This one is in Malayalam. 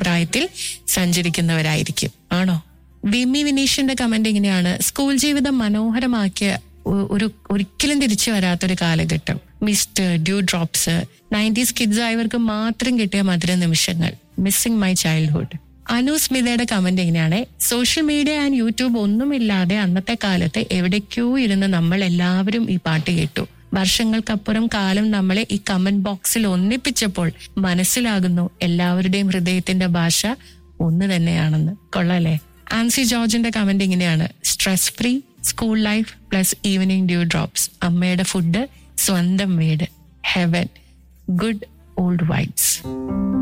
പ്രായത്തിൽ സഞ്ചരിക്കുന്നവരായിരിക്കും ആണോ വിമി വിനീഷിന്റെ കമന്റ് ഇങ്ങനെയാണ് സ്കൂൾ ജീവിതം മനോഹരമാക്കിയ ഒ- ഒരു ഒരിക്കലും തിരിച്ചു വരാത്തൊരു കാലഘട്ടം mister dew drops nineties kids ആയവർക്ക് മാത്രം കിട്ടിയ മധുര നിമിഷങ്ങൾ മിസ്സിംഗ് മൈ ചൈൽഡ്ഹുഡ് അനു സ്മിതയുടെ കമന്റ് ഇങ്ങനെയാണ് സോഷ്യൽ മീഡിയ ആൻഡ് യൂട്യൂബ് ഒന്നുമില്ലാതെ അന്നത്തെ കാലത്ത് എവിടേക്കോ ഇരുന്ന് നമ്മൾ എല്ലാവരും ഈ പാട്ട് കേട്ടു വർഷങ്ങൾക്കപ്പുറം കാലം നമ്മളെ ഈ കമന്റ് ബോക്സിൽ ഒന്നിപ്പിച്ചപ്പോൾ മനസ്സിലാകുന്നു എല്ലാവരുടെയും ഹൃദയത്തിന്റെ ഭാഷ ഒന്ന് തന്നെയാണെന്ന് കൊള്ളാലേ ആൻസി ജോർജിന്റെ കമന്റ് ഇങ്ങനെയാണ് stress free school life plus evening dew drops അമ്മയുടെ ഫുഡ് സ്വന്തം വീട് ഹെവൻ ഗുഡ് ഓൾഡ് വൈബ്സ്